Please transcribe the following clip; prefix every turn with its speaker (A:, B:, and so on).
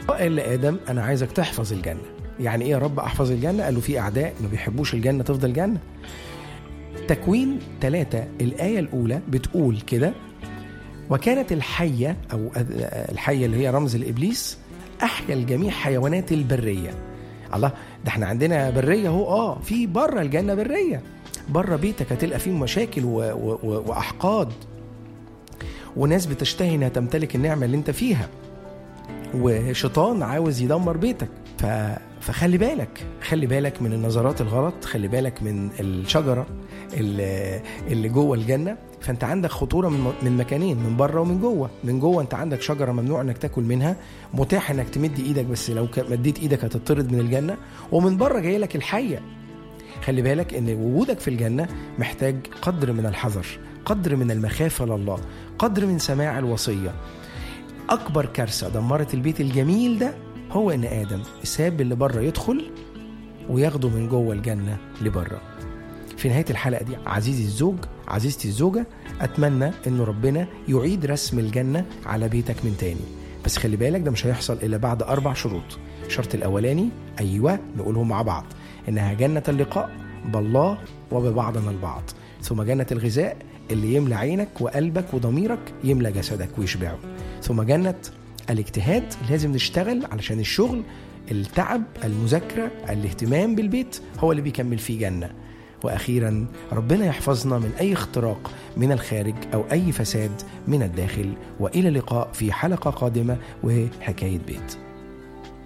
A: قال لادم انا عايزك تحفظ الجنه يعني ايه يا رب احفظ الجنه قال له في اعداء ما بيحبوش الجنه تفضل جنه تكوين ثلاثة الآية الأولى بتقول كده وكانت الحية أو الحية اللي هي رمز الإبليس أحيا الجميع حيوانات البرية الله ده احنا عندنا برية اهو اه في بره الجنة برية بره بيتك هتلقى فيه مشاكل و... و... و... وأحقاد وناس بتشتهي انها تمتلك النعمة اللي انت فيها وشيطان عاوز يدمر بيتك ف... فخلي بالك خلي بالك من النظرات الغلط خلي بالك من الشجرة اللي, اللي جوه الجنة فانت عندك خطورة من, من مكانين من بره ومن جوه من جوه انت عندك شجرة ممنوع انك تاكل منها متاح انك تمد ايدك بس لو مديت ايدك هتطرد من الجنة ومن بره جاي لك الحية خلي بالك ان وجودك في الجنة محتاج قدر من الحذر قدر من المخافة لله قدر من سماع الوصية أكبر كارثة دمرت البيت الجميل ده هو إن آدم ساب اللي بره يدخل وياخده من جوه الجنة لبره في نهاية الحلقة دي عزيزي الزوج عزيزتي الزوجة أتمنى إنه ربنا يعيد رسم الجنة على بيتك من تاني بس خلي بالك ده مش هيحصل إلا بعد أربع شروط الشرط الأولاني أيوة نقولهم مع بعض إنها جنة اللقاء بالله وببعضنا البعض ثم جنة الغذاء اللي يملى عينك وقلبك وضميرك يملى جسدك ويشبعه ثم جنة الاجتهاد لازم نشتغل علشان الشغل التعب المذاكرة الاهتمام بالبيت هو اللي بيكمل فيه جنة واخيرا ربنا يحفظنا من اي اختراق من الخارج او اي فساد من الداخل والى اللقاء في حلقه قادمه وحكايه بيت